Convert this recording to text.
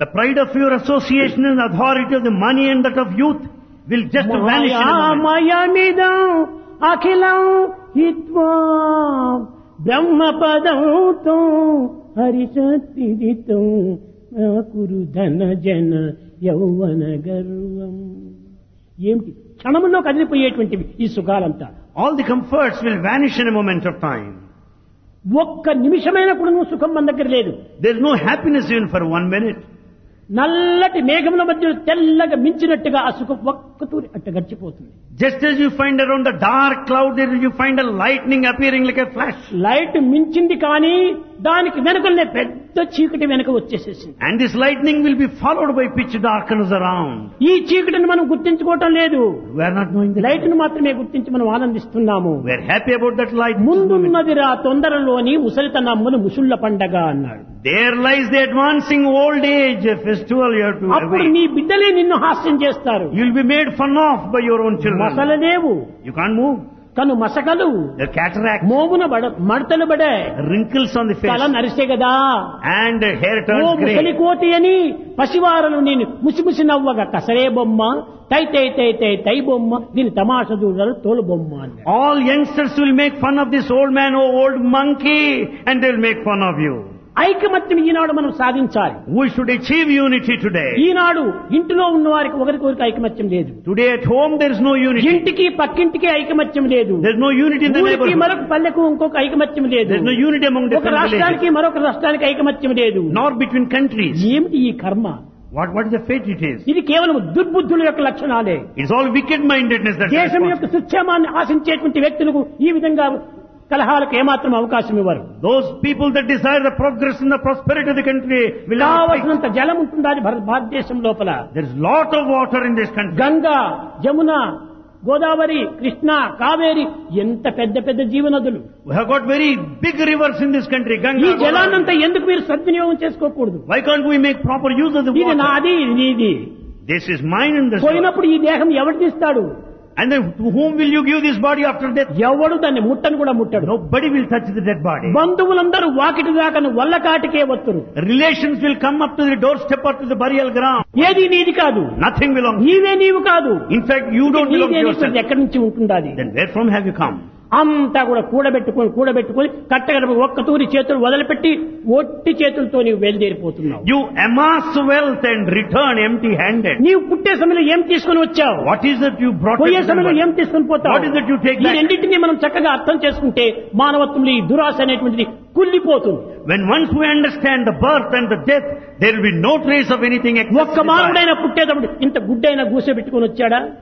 The pride of your association and the authority of the money and that of youth will just vanish in a moment. మాయామయమిదం అఖిలం హిత్వా బ్రహ్మపదంతో హరిశక్తిదితం కురు ధన జన యౌవన గర్వం ఏమిటి క్షణంలో కదిలిపోయేటువంటివి ఈ సుఖాలంతా All the comforts will vanish in a moment of time. ఒక్క నిమిషమైన కూడా నువ్వు సుఖం మన దగ్గర లేదు There is no happiness even for one minute. నల్లటి మేఘముల మధ్యలో తెల్లగా మించినట్టుగా ఆ సుఖం ఒక్క తూరి అట్ట గడిచిపోతుంది Just as you find around the dark cloud, there you find a lightning appearing like a flash. Light మించింది కానీ దానికి వెనుకలనే పెద్ద చీకటి వెనుక వచ్చేసేసింది And this lightning will be followed by pitch darkness around. ఈ చీకటిని మనం గుర్తించుకోవటం లేదు We are not knowing the light ను మాత్రమే గుర్తించి మనం ఆనందిస్తున్నాము We are happy about that light. ముందున్నదిరా తొందరలోని ముసలితనమ్మును ముసుళ్ళ పండగ అన్నాడు There lies the advancing old age festival you have to అప్పుడు await. నీ బిడ్డలే నిన్ను హాస్యం చేస్తారు You'll be made fun of by your own children. మసలలేవు You can't move. కను మసకలు The cataract, మోమున బడ మడతలు బడే wrinkles on the తల face, నరిసే కదా and the hair oh turns ముసలి grey. కోతి అని పసివారలు నేను ముసిముసి నవ్వగా కసరే బొమ్మ తై తై తై తై తై బొమ్మ దీని తమాష చూడరు తోలు బొమ్మ అన్నాడు All youngsters will make fun of this old man, oh old monkey, and they'll make fun of you. ఐకమత్యం ఈనాడు మనం సాధించాలి We should achieve unity today. ఈనాడు ఇంటిలో ఉన్న వారికి ఒకరికొకరికి ఐకమత్యం లేదు Today at home there is no unity. ఇంటికి పక్కింటికి ఐకమత్యం లేదు There is no unity in the ఊరికి neighborhood. మరొక పల్లెకు ఇంకొక ఐకమత్యం లేదు There is no unity among ఒక different రాష్ట్రానికి villages. మరొక రాష్ట్రానికి ఐకమత్యం లేదు Nor between countries. ఏమిటి ఈ కర్మ What, what is the fate it is? ఇది కేవలం దుర్బుద్ధుల యొక్క లక్షణాలే It's all wicked-mindedness that's దేశం యొక్క responsible. సుక్షేమాన్ని ఆశించేటువంటి వ్యక్తులకు ఈ విధంగా కలహాలకు ఏమాత్రం అవకాశం ఇవ్వరు Those people that desire the progress and the prosperity of the country will not fight. కావలసినంత జలం ఉంటుండాలి భారత భారతదేశం లోపల There is lot of water in this country. Ganga Jamuna Godavari Krishna Kaveri ఎంత పెద్ద పెద్ద జీవనదులు We have got very big rivers in this country. ఈ Ganga, జలాన్నంతా Godavari. ఎందుకు మీరు సద్వినియోగం చేసుకోకూడదు Why can't we make proper use of the ఇది water? నాది ఇది నీది This is mine and this. పోయినప్పుడు ఈ దేహం ఎవరికి ఇస్తాడు And then to whom will you give this body after death? ఎవడు దాన్ని ముట్టను కూడా ముట్టడు Nobody will touch the dead body. బంధువులందరూ వాకిటి దాకా వల్ల కాటికే వస్తురు Relations will come up to the doorstep or to the burial ground. ఏది నీది కాదు Nothing belongs. నీవే నీవు కాదు In fact, you don't belong నీదే to నీకు yourself. ఎక్కడి నుంచి ఉంటుంది అది Then where from have you come? అంతా కూడా కూడబెట్టుకొని కూడబెట్టుకొని కట్టగడప ఒక్క తూరి చేతులు వదిలిపెట్టి ఒట్టి చేతులతో నీవు బయలుదేరిపోతున్నావు You amass wealth and return empty-handed. నీవు పుట్టే సమయంలో ఏం తీసుకొని వచ్చావు What is it you brought పోయే into the సమయంలో world? ఏం తీసుకొని పోతావు What is it you take ఈ back? రెండింటినీ మనం చక్కగా అర్థం చేసుకుంటే మానవత్వంలో ఈ దురాశ అనేటువంటిది కుళ్ళిపోతుంది When once we understand the birth and the death, there will be no trace of anything except ఒక్క the body. మానవుడైనా పుట్టేటప్పుడు ఇంత గుడ్డైనా గూసె పెట్టుకొని వచ్చాడా